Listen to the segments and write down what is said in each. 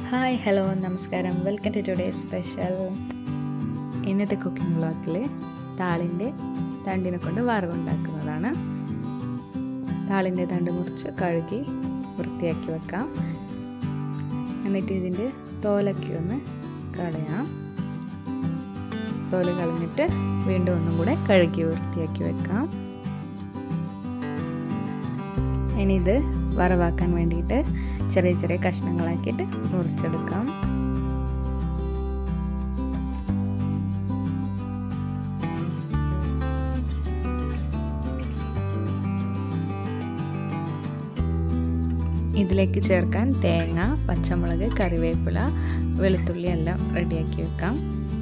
hi hello നമസ്കാരം welcome to today special ഇന്നത്തെ cooking വ്ളോഗിൽ താളിൻ്റെ തണ്ടിനെ കൊണ്ട് വറവുണ്ടാക്കുന്നതാണ് താളിൻ്റെ തണ്ട് മുറിച്ച് കഴുകി വൃത്തിയാക്കി വെക്കാം എന്നിട്ട് ഇതിൻ്റെ തോലൊക്കെ ഒന്ന് കളയാം തോല് കളഞ്ഞിട്ട് വീണ്ടും ഒന്നും കൂടെ കഴുകി വൃത്തിയാക്കി വെക്കാം ഇനി ഇത് വറവാക്കാൻ വേണ്ടിയിട്ട് ചെറിയ ചെറിയ കഷ്ണങ്ങളാക്കിയിട്ട് മുറിച്ചെടുക്കാം ഇതിലേക്ക് ചേർക്കാൻ തേങ്ങ പച്ചമുളക് കറിവേപ്പില വെളുത്തുള്ളി എല്ലാം റെഡിയാക്കി വെക്കാം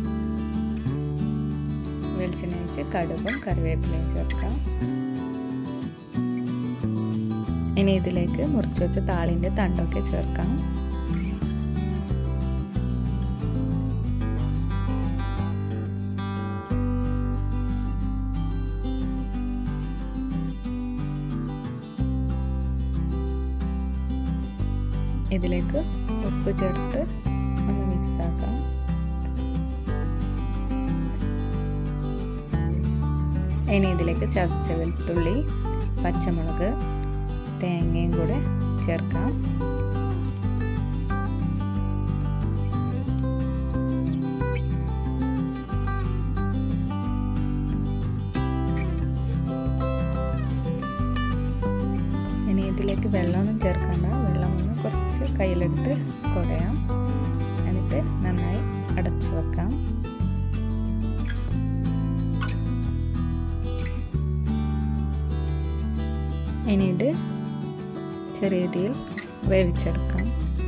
വെളിച്ചെണ്ണ വെച്ച് കടുകും കറിവേപ്പിലയും ചേർക്കാം ഇനി ഇതിലേക്ക് മുറിച്ച് വെച്ച താളിൻ്റെ തണ്ടൊക്കെ ചേർക്കാം ഇതിലേക്ക് ഉപ്പ് ചേർത്ത് ഒന്ന് മിക്സ് ആക്കാം ഇനി ഇതിലേക്ക് ചതച്ച വെളുത്തുള്ളി പച്ചമുളക് തേങ്ങയും കൂടെ ചേർക്കാം ഇനി ഇതിലേക്ക് വെള്ളമൊന്നും ചേർക്കണ്ട വെള്ളം ഒന്ന് കുറച്ച് കയ്യിലെടുത്ത് കുടയാം എന്നിട്ട് നന്നായി അടച്ചു വെക്കാം ഇനി ഇത് ചെറിയ തീയിൽ വേവിച്ചെടുക്കാം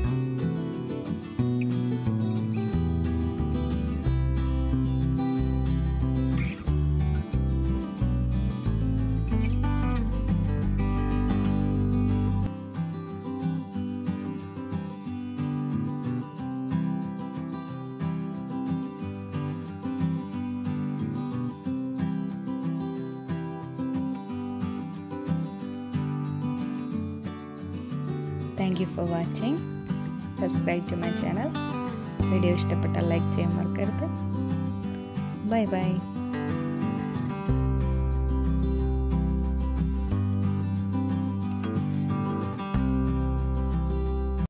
thank you for watching subscribe to my channel video ഇഷ്ടപ്പെട്ടാൽ ലൈക്ക് ചെയ്യാൻ മറക്കരുത് ബൈ ബൈ